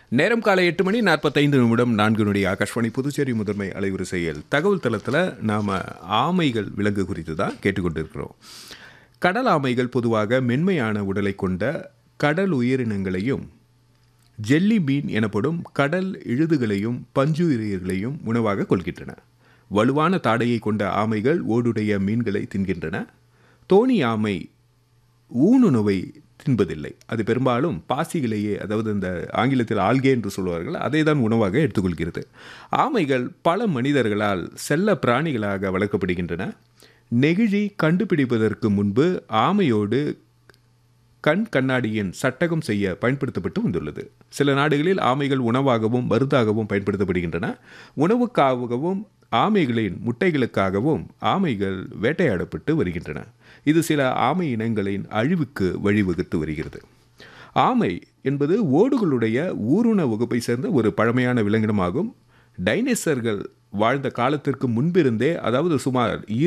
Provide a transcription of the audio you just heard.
நேரம் காலை எட்டு மணி நாற்பத்தைந்து நிமிடம் நான்கு நொடி ஆகாஷ்வாணி புதுச்சேரி முதன்மை அலைவரிசையில் தகவல் தளத்தில் நாம் ஆமைகள் விலங்கு குறித்து தான் கேட்டுக்கொண்டிருக்கிறோம் கடல் ஆமைகள் பொதுவாக மென்மையான உடலை கொண்ட கடல் உயிரினங்களையும் ஜெல்லி மீன் எனப்படும் கடல் இழுதுகளையும் பஞ்சுயிரியர்களையும் உணவாக கொள்கின்றன வலுவான தாடையை கொண்ட ஆமைகள் ஓடுடைய மீன்களை தின்கின்றன தோணி ஆமை ஊனுணவை தின்பதில்லை அது பெரும்பாலும் பாசிகளையே அதாவது இந்த ஆங்கிலத்தில் ஆல்கே என்று சொல்வார்கள் அதை தான் உணவாக எடுத்துக்கொள்கிறது ஆமைகள் பல மனிதர்களால் செல்ல பிராணிகளாக வளர்க்கப்படுகின்றன நெகிழி கண்டுபிடிப்பதற்கு முன்பு ஆமையோடு கண் கண்ணாடியின் சட்டகம் செய்ய பயன்படுத்தப்பட்டு வந்துள்ளது சில நாடுகளில் ஆமைகள் உணவாகவும் மருந்தாகவும் பயன்படுத்தப்படுகின்றன உணவுக்காகவும் ஆமைகளின் முட்டைகளுக்காகவும் ஆமைகள் வேட்டையாடப்பட்டு வருகின்றன இது சில ஆமை இனங்களின் அழிவுக்கு வழிவகுத்து வருகிறது ஆமை என்பது ஓடுகளுடைய ஊருண வகுப்பை சேர்ந்த ஒரு பழமையான விலங்கினமாகும் டைனோசர்கள் வாழ்ந்த காலத்திற்கு முன்பிருந்தே அதாவது சுமார்